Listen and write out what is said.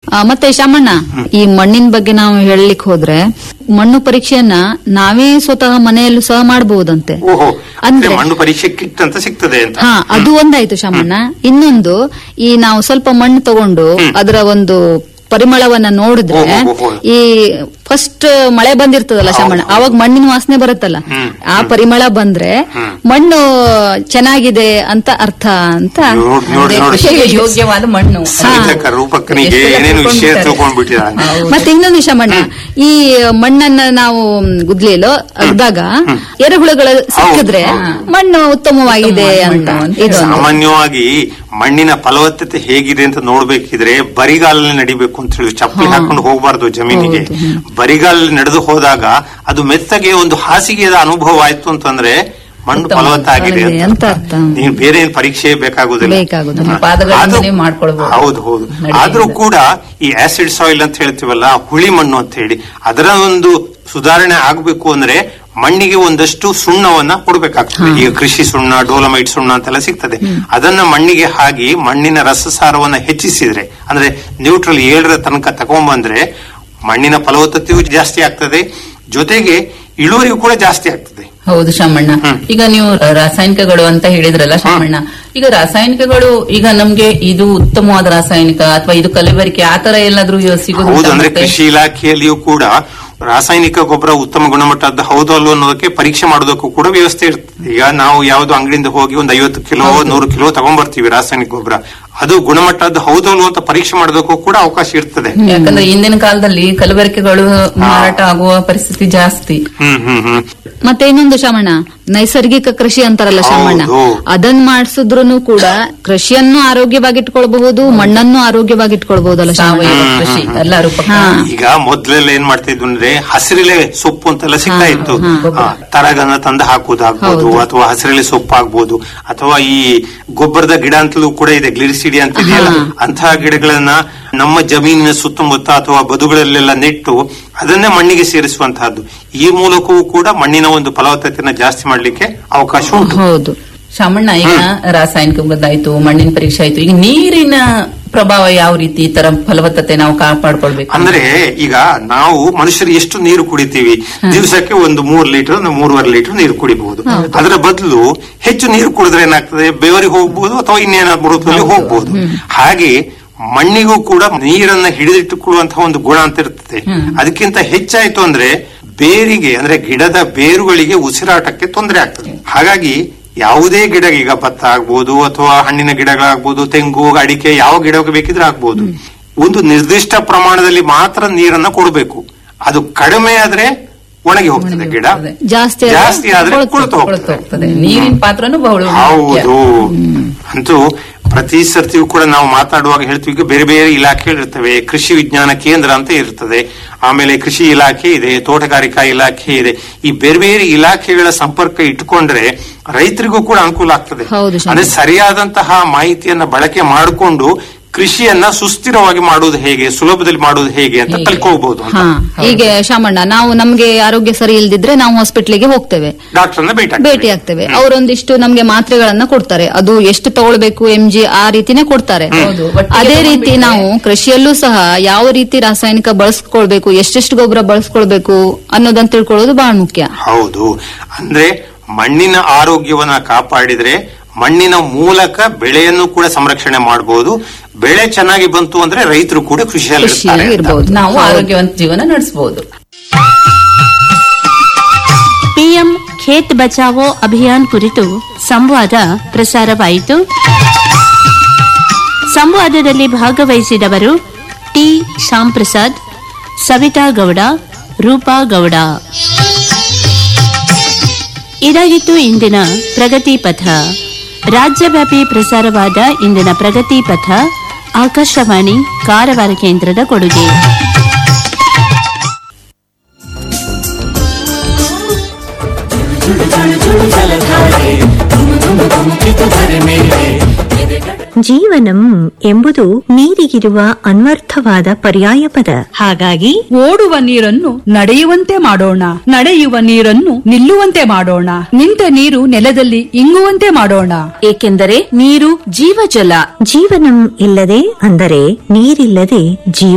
ಆ, ಮತ್ತೆ ಶಾಮಣ್ಣ ಈ ಮಣ್ಣಿನ ಬಗ್ಗೆ ನಾವು ಹೇಳಲಿಕ್ಕೆ ಹೋದ್ರೆ ಮಣ್ಣು ಪರೀಕ್ಷೆಯನ್ನ ನಾವೇ ಸ್ವತಃ ಮನೆಯಲ್ಲೂ ಸಹ ಮಾಡಬಹುದಂತೆ ಓಹೋ ಅಂದ್ರೆ ಅಂದ್ರೆ ಮಣ್ಣು ಪರೀಕ್ಷೆ ಕಿಟ್ ಅಂತ ಸಿಗ್ತದೆ ಅಂತ ಹಾ ಅದು ಒಂದಾಯ್ತು ಶಾಮಣ್ಣ ಇನ್ನೊಂದು ಈ ನಾವು ಸ್ವಲ್ಪ ಮಣ್ಣು ತಗೊಂಡು ಅದರ ಒಂದು ಪರಿಮಳವನ್ನ ನೋಡಿದ್ರೆ ಓಹೋ, ಓಹೋ. ಈ ಫಸ್ಟ್ ಮಳೆ ಬಂದಿರ್ತದಲ್ಲ ಶಾಮಣ್ಣ ಅವಾಗ ಮಣ್ಣಿನ ವಾಸನೆ ಬರುತ್ತಲ್ಲ ಆ ಪರಿಮಳ ಬಂದ್ರೆ ಮಣ್ಣು ಚೆನ್ನಾಗಿದೆ ಅಂತ ಅರ್ಥ ಅಂತ ನೋಡ್ ನೋಡಿ ನೋಡಿ ಕೃಷಿಗೆ ಯೋಗ್ಯವಾದ ಮಣ್ಣು ಸಂಗೀತಕ ರೂಪಕನಿಗೆ ಎಷ್ಟೆಲ್ಲ ಏನೇನು ವಿಷಯ ತಿಳ್ಕೊಂಡ್ಬಿಟ್ಟಾರೆ. ತಿಳ್ಕೊಂಡ್ಬಿಟ್ಟಿದ್ದಾನೆ ಮತ್ತೆ ಇನ್ನೊಂದು ಶಾಮಣ್ಣ ಈ ಮಣ್ಣನ್ನ ನಾವು ಗುದ್ಲಿಲು ಅಗ್ದಾಗ ಎರೆಹುಳುಗಳ ಸಿಕ್ಕಿದ್ರೆ ಮಣ್ಣು ಉತ್ತಮವಾಗಿದೆ ಉತ್ತಮವಾದ ಅಂತ ಮಣ್ಣು ಅಂತ ಇದೊಂದು ಸಾಮಾನ್ಯವಾಗಿ ಮಣ್ಣಿನ ಫಲವತ್ತತೆ ಹೇಗಿದೆ ಅಂತ ನೋಡ್ಬೇಕಿದ್ರೆ ಬರಿಗಾಲಲ್ಲಿ ನಡಿಬೇಕು ಅಂತ ಹೇಳಿ ಚಪ್ಪಲಿ ಹಾಕೊಂಡು ಹೋಗಬಾರ್ದು ಜಮೀನಿಗೆ ಬರಿಗಾಲಲ್ಲಿ ನಡೆದು ಹೋದಾಗ ಅದು ಮೆತ್ತಗೆ ಒಂದು ಹಾಸಿಗೆಯ ಅನುಭವ ಆಯ್ತು ಅಂತಂದ್ರೆ ಮಣ್ಣು ಉತ್ತಮ. ಫಲವತ್ತಾಗಿದೆ ಅದೇ, ಅಂತ ಅರ್ಥ. ನೀನ್ ಬೇರೆ ಏನ್ ಪರೀಕ್ಷೆ ಬೇಕಾಗುದಿಲ್ಲ ಬೇಕಾಗುದಿಲ್ಲ. ನಮ್ಮ ಪಾದಗಳಿಂದನೇ ಆದ್ರೂ- ಮಾಡ್ಕೊಳ್ಬೋದು. ಹೌದು ಹೌದು ನಡಿಗೆಯಿಂದ. ಆದ್ರೂ ಕೂಡ ಈ ಆಸಿಡ್ ಸಾಯಿಲ್ ಅಂತ ಹೇಳ್ತೀವಲ್ಲ ಹುಳಿ ಮಣ್ಣು ಅಂತ ಹೇಳಿ ಅದರ ಒಂದು ಸುಧಾರಣೆ ಆಗ್ಬೇಕು ಅಂದ್ರೆ ಮಣ್ಣಿಗೆ ಒಂದಷ್ಟು ಸುಣ್ಣವನ್ನ ಕೊಡ್ಬೇಕಾಗ್ತದೆ ಈಗ ಕೃಷಿ ಸುಣ್ಣ ಡೋಲಮೈಟ್ ಸುಣ್ಣ ಅಂತೆಲ್ಲ ಸಿಗ್ತದೆ ಅದನ್ನ ಮಣ್ಣಿಗೆ ಹಾಕಿ ಮಣ್ಣಿನ ರಸಸಾರವನ್ನ ಹೆಚ್ಚಿಸಿದ್ರೆ ಅಂದ್ರೆ ನ್ಯೂಟ್ರಲ್ ಏಳರ ತನಕ ತಗೊಂಡ್ಬಂದ್ರೆ ಮಣ್ಣಿನ ಫಲವತ್ತತೆಯೂ ಜಾಸ್ತಿ ಆಗ್ತದೆ ಜೊತೆಗೆ ಇಳುವರಿಯೂ ಕೂಡ ಜಾಸ್ತಿ ಆಗ್ತದೆ ಹೌದು ಶಾಮಣ್ಣ ಈಗ ನೀವು ರಾಸಾಯನಿಕಗಳು ಅಂತ ಹೇಳಿದ್ರಲ್ಲ ಶಾಮಣ್ಣ ಈಗ ರಾಸಾಯನಿಕಗಳು ಈಗ ನಮ್ಗೆ ಇದು ಉತ್ತಮವಾದ ರಾಸಾಯನಿಕ ಅಥವಾ ಇದು ಕಲಬೆರಕೆ ಆತರ ಎಲ್ಲಾದ್ರೂ ಸಿಗೋದು ಹೌದು ಉಂಟಾ ಅಂದ್ರೆ ಮತ್ತೆ? ಕೃಷಿ ಇಲಾಖೆಯಲ್ಲಿಯೂ ಕೂಡ ರಾಸಾಯನಿಕ ಗೊಬ್ಬರ ಉತ್ತಮ ಗುಣಮಟ್ಟದ ಹೌದು ಅಲ್ವೋ ಅನ್ನೋದಕ್ಕೆ ಪರೀಕ್ಷೆ ಮಾಡೋದಕ್ಕೂ ಕೂಡ ವ್ಯವಸ್ಥೆ ಇರ್ತದೆ ಈಗ ನಾವು ಯಾವ್ದು ಅಂಗಡಿಯಿಂದ ಹೋಗಿ ಒಂದು ಐವತ್ತು ಕಿಲೋ ನೂರು ಕಿಲೋ ತಗೊಂಡ್ಬರ್ತೀವಿ ರಾಸಾಯನಿಕ ಗೊಬ್ಬರ ಅದು ಗುಣಮಟ್ಟದ ಹೌದು ಅಲ್ವೋ ಅಂತ ಪರೀಕ್ಷೆ ಮಾಡೋದಕ್ಕೂ ಕೂಡ ಅವಕಾಶ ಇರ್ತದೆ ಯಾಕಂದ್ರೆ ಇಂದಿನ ಕಾಲದಲ್ಲಿ ಕಲಬೆರಕೆಗಳು ಮಾರಾಟ ಆಗುವ ಪರಿಸ್ಥಿತಿ ಜಾಸ್ತಿ ಹ್ಮ್ ಹ್ಮ್ ಹ್ಮ್ ಮತ್ತೆ ಇನ್ನೊಂದು ಶಾಮಣ್ಣ ನೈಸರ್ಗಿಕ ಕೃಷಿ ಅಂತಾರಲ್ಲ ಶಾಮಣ್ಣ ಹೌದು. ಅದನ್ನ ಮಾಡಿಸಿದ್ರು ಕೂಡ ಕೃಷಿಯನ್ನು ಆರೋಗ್ಯವಾಗಿಟ್ಕೊಳ್ಬಹುದು ಮಣ್ಣನ್ನು ಆರೋಗ್ಯವಾಗಿಟ್ಕೊಳ್ಬಹುದಲ್ಲ ಶಾಮಣ್ಣ ಸಾವಯವ ಕೃಷಿ ಎಲ್ಲರೂ ಪಕ್ಕ ಹಾ. ಈಗ ಮೊದ್ಲೆಲ್ಲ ಏನ್ ಮಾಡ್ತಿದ್ವು ಅಂದ್ರೆ ಹಸಿರೆಲೆ ಸೊಪ್ಪು ಅಂತೆಲ್ಲ ಸಿಗ್ತಾ ಇತ್ತು ಆ, ತರಗನ್ನ ತಂದು ಹಾಕುವುದಾಗ್ಬೋದು ಅಥವಾ ಹಸಿರೆಲೆ ಸೊಪ್ಪು ಆಗ್ಬೋದು ಅಥವಾ ಈ ಗೊಬ್ಬರದ ಗಿಡ ಅಂತಲೂ ಕೂಡ ಇದೆ ಗ್ಲಿರಿಸಿಡಿ ಅಂತ ಇದೆಯಲ್ಲ ಅಂತಹ ಗಿಡಗಳನ್ನ ನಮ್ಮ ಜಮೀನಿನ ಸುತ್ತಮುತ್ತ ಅಥವಾ ಬದುಗಳಲ್ಲೆಲ್ಲ ನೆಟ್ಟು ಅದನ್ನೇ ಮಣ್ಣಿಗೆ ಸೇರಿಸುವಂತಹದ್ದು ಈ ಮೂಲಕವೂ ಕೂಡ ಮಣ್ಣಿನ ಒಂದು ಫಲವತ್ತತೆಯನ್ನ ಜಾಸ್ತಿ ಮಾಡ್ಲಿಕ್ಕೆ ಅವಕಾಶ ಉಂಟು ಹೌದು ಶಾಮಣ್ಣ ಈಗ ರಾಸಾಯನಿಕ ಗೊತ್ತಾಯ್ತು ಮಣ್ಣಿನ ಪರೀಕ್ಷೆ ಆಯ್ತು ಈಗ ನೀರಿನ ಪ್ರಭಾವ ಯಾವ ರೀತಿ ಈ ತರ ಫಲವತ್ತತೆ ನಾವು ಕಾಪಾಡ್ಕೊಳ್ಬೇಕು ಅಂದ್ರೆ ಈಗ ನಾವು ಮನುಷ್ಯರು ಎಷ್ಟು ನೀರು ಕುಡಿತೀವಿ ದಿವಸಕ್ಕೆ ಒಂದು ಮೂರ್ ಲೀಟರ್ ಒಂದು ಮೂರುವರೆ ಲೀಟರ್ ನೀರು ಕುಡಿಬಹುದು ಅದರ ಬದಲು ಹೆಚ್ಚು ನೀರು ಕುಡಿದ್ರೆ ಏನಾಗ್ತದೆ ಬೆವರಿಗೆ ಹೋಗ್ಬೋದು ಅಥವಾ ಇನ್ನೇನಾದ್ರು ರೂಪದಲ್ಲಿ ಹೋಗ್ಬೋದು ಹಾಗೆ ಮಣ್ಣಿಗೂ ಕೂಡ ನೀರನ್ನ ಹಿಡಿದಿಟ್ಟುಕೊಳ್ಳುವಂತಹ ಒಂದು ಗುಣ ಅಂತ ಇರ್ತದೆ ಅದಕ್ಕಿಂತ ಹೆಚ್ಚಾಯ್ತು ಅಂದ್ರೆ ಬೇರಿಗೆ ಅಂದ್ರೆ ಗಿಡದ ಬೇರುಗಳಿಗೆ ಉಸಿರಾಟಕ್ಕೆ ತೊಂದರೆ ಆಗ್ತದೆ ಹಾಗಾಗಿ ಯಾವುದೇ ಗಿಡ ಈಗ ಭತ್ತ ಆಗ್ಬೋದು ಅಥವಾ ಹಣ್ಣಿನ ಗಿಡಗಳಾಗ್ಬೋದು ತೆಂಗು ಅಡಿಕೆ ಯಾವ ಗಿಡಕ್ಕೆ ಬೇಕಿದ್ರೆ ಆಗ್ಬೋದು ಒಂದು ನಿರ್ದಿಷ್ಟ ಪ್ರಮಾಣದಲ್ಲಿ ಮಾತ್ರ ನೀರನ್ನ ಕೊಡಬೇಕು ಅದು ಕಡಿಮೆ ಆದ್ರೆ ಒಣಗಿ ಹೋಗ್ತದೆ ಗಿಡ ಹೋಗ್ತದೆ. ಜಾಸ್ತಿ ಆದ್ರೆ ಜಾಸ್ತಿ ಆದ್ರೆ ಕೊಳ್ತು- ಕೊಳ್ತು ಕೊಳ್ತು ಹೋಗ್ತದೆ ಹೋಗ್ತದೆ ನೀರಿನ ಪಾತ್ರನೂ ಬಹಳ ಮುಖ್ಯ. ಹೌದು ಅಂತೂ ಪ್ರತಿ ಸರ್ತಿಯೂ ಕೂಡ ನಾವು ಮಾತಾಡುವಾಗ ಹೇಳ್ತೀವಿ ಈಗ ಬೇರೆ ಬೇರೆ ಇಲಾಖೆಗಳಿರ್ತವೆ ಕೃಷಿ ವಿಜ್ಞಾನ ಕೇಂದ್ರ ಅಂತ ಇರ್ತದೆ ಆಮೇಲೆ ಕೃಷಿ ಇಲಾಖೆ ಇದೆ ತೋಟಗಾರಿಕಾ ಇಲಾಖೆ ಇದೆ ಈ ಬೇರೆ ಬೇರೆ ಇಲಾಖೆಗಳ ಸಂಪರ್ಕ ಇಟ್ಕೊಂಡ್ರೆ ರೈತರಿಗೂ ಕೂಡ ಅನುಕೂಲ ಆಗ್ತದೆ ಹೌದು, ಶಾಮಿ. ಅಂದ್ರೆ ಸರಿಯಾದಂತಹ ಮಾಹಿತಿಯನ್ನ ಬಳಕೆ ಮಾಡಿಕೊಂಡು ಕೃಷಿಯನ್ನ ಸುಸ್ಥಿರವಾಗಿ ಮಾಡುವುದು ಹೇಗೆ ಸುಲಭದಲ್ಲಿ ಮಾಡುವುದು ಹೇಗೆ ಅಂತ ಹೇಗೆ? ಕಲ್ಕೋಬಹುದು ಹಾ ಹೀಗೆ ಶಾಮಣ್ಣ ನಾವು ನಮ್ಗೆ ಆರೋಗ್ಯ ಸರಿ ಇಲ್ದಿದ್ರೆ ನಾವು ಹಾಸ್ಪಿಟ್ಲಿಗೆ ಹೋಗ್ತೇವೆ ಡಾಕ್ಟರ್ನ ಭೇಟಿ ಆಗ್ತೇವೆ. ಭೇಟಿ ಆಗ್ತೇವೆ ಅವರೊಂದಿಷ್ಟು ನಮ್ಗೆ ಮಾತ್ರೆಗಳನ್ನ ಕೊಡ್ತಾರೆ ಅದು ಎಷ್ಟು ತಗೊಳ್ಬೇಕು ಎಂ ಜಿ ಆ ರೀತಿನೇ ಕೊಡ್ತಾರೆ ಹೌದು, ಒಟ್ಟಿಗೆ ಅದೇ ರೀತಿ ತಗೊಂಡ್ಬಿಟ್ರೆ- ನಾವು ಕೃಷಿಯಲ್ಲೂ ಸಹ ಯಾವ ರೀತಿ ರಾಸಾಯನಿಕ ಬಳಸ್ಕೊಳ್ಬೇಕು ಎಷ್ಟೆಷ್ಟು ಗೊಬ್ಬರ ಬಳಸ್ಕೊಳ್ಬೇಕು ಅನ್ನೋದನ್ನ ತಿಳ್ಕೊಳ್ಳೋದು ಬಹಳ ಮುಖ್ಯ ಹೌದು ಅಂದ್ರೆ ಮಣ್ಣಿನ ಆರೋಗ್ಯವನ್ನ ಕಾಪಾಡಿದ್ರೆ ಮಣ್ಣಿನ ಮೂಲಕ ಬೆಳೆಯನ್ನು ಕೂಡ ಸಂರಕ್ಷಣೆ ಮಾಡಬಹುದು ಬೆಳೆ ಚೆನ್ನಾಗಿ ಬಂತು ಅಂದ್ರೆ ರೈತರು ಕೂಡ ಖುಷಿಯಲ್ಲಿ ಇರ್ತಾರೆ ಖುಷಿಯಾಗಿ ಅಂತ. ಇರ್ಬೋದು ನಾವು ಆರೋಗ್ಯವಂತ ಜೀವನ ನಡೆಸಬಹುದು ಪಿಎಂ ಖೇತ್ ಬಚಾವೋ ಅಭಿಯಾನ್ ಕುರಿತು ಸಂವಾದ ಪ್ರಸಾರವಾಯಿತು ಸಂವಾದದಲ್ಲಿ ಭಾಗವಹಿಸಿದವರು ಟಿ ಶ್ಯಾಮ್ ಪ್ರಸಾದ್ ಸವಿತಾ ಗೌಡ ರೂಪಾ ಗೌಡ ಇದಾಗಿತ್ತು ಇಂದಿನ ಪ್ರಗತಿ ಪಥ ರಾಜ್ಯವ್ಯಾಪಿ ಪ್ರಸಾರವಾದ ಇಂದಿನ ಪ್ರಗತಿ ಪಥ ಆಕಾಶವಾಣಿ ಕಾರವಾರ ಕೇಂದ್ರದ ಕೊಡುಗೆ ಜೀವನಂ ಎಂಬುದು ನೀರಿಗಿರುವ ಅನ್ವರ್ಥವಾದ ಪರ್ಯಾಯ ಪದ ಹಾಗಾಗಿ ಓಡುವ ನೀರನ್ನು ನಡೆಯುವಂತೆ ಮಾಡೋಣ ನಡೆಯುವ ನೀರನ್ನು ನಿಲ್ಲುವಂತೆ ಮಾಡೋಣ ನಿಂತ ನೀರು ನೆಲದಲ್ಲಿ ಇಂಗುವಂತೆ ಮಾಡೋಣ ಏಕೆಂದರೆ ನೀರು ಜೀವಜಲ ಜೀವನಂ ಇಲ್ಲದೆ ಅಂದರೆ ನೀರಿಲ್ಲದೆ ಜೀವ